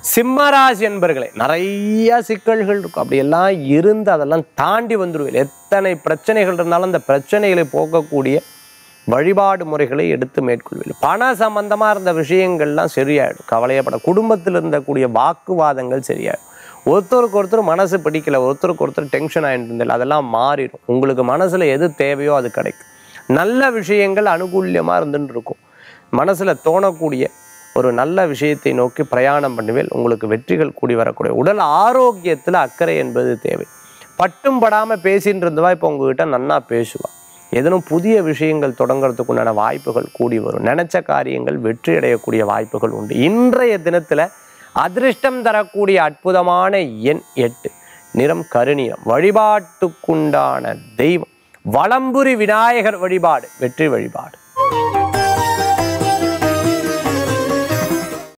சிம்மராசி என்பர்களே நிறைய சிக்கல்கள் இருக்கும் அப்படியெல்லாம் இருந்து அதெல்லாம் தாண்டி வந்துடுவேன் எத்தனை பிரச்சனைகள் இருந்தாலும் அந்த பிரச்சனைகளை போக்கக்கூடிய வழிபாடு முறைகளை எடுத்து மேற்கொள்வேன் பண சம்பந்தமாக இருந்த விஷயங்கள்லாம் சரியாயிடும் கவலையப்பட குடும்பத்தில் இருந்தக்கூடிய வாக்குவாதங்கள் சரியாயிடும் ஒருத்தருக்கு ஒருத்தர் மனசு பிடிக்கல ஒருத்தருக்கு ஒருத்தர் டென்ஷன் ஆகிட்டு இருந்தில்ல அதெல்லாம் மாறிடும் உங்களுக்கு மனசில் எது தேவையோ அது கிடைக்கும் நல்ல விஷயங்கள் அனுகூல்யமாக இருந்துட்டு இருக்கும் மனசில் தோணக்கூடிய ஒரு நல்ல விஷயத்தை நோக்கி பிரயாணம் பண்ணுவேல் உங்களுக்கு வெற்றிகள் கூடி வரக்கூடிய உடல் ஆரோக்கியத்தில் அக்கறை என்பது தேவை பட்டும் படாமல் பேசின்னு இருந்தவா இப்போ உங்ககிட்ட நன்னா பேசுவா எதனும் புதிய விஷயங்கள் தொடங்குறதுக்குண்டான வாய்ப்புகள் கூடி வரும் நினைச்ச காரியங்கள் வெற்றி அடையக்கூடிய வாய்ப்புகள் உண்டு இன்றைய தினத்தில் அதிர்ஷ்டம் தரக்கூடிய அற்புதமான எண் எட்டு நிறம் கருநீரம் வழிபாட்டுக்குண்டான தெய்வம் வலம்புரி விநாயகர் வழிபாடு வெற்றி வழிபாடு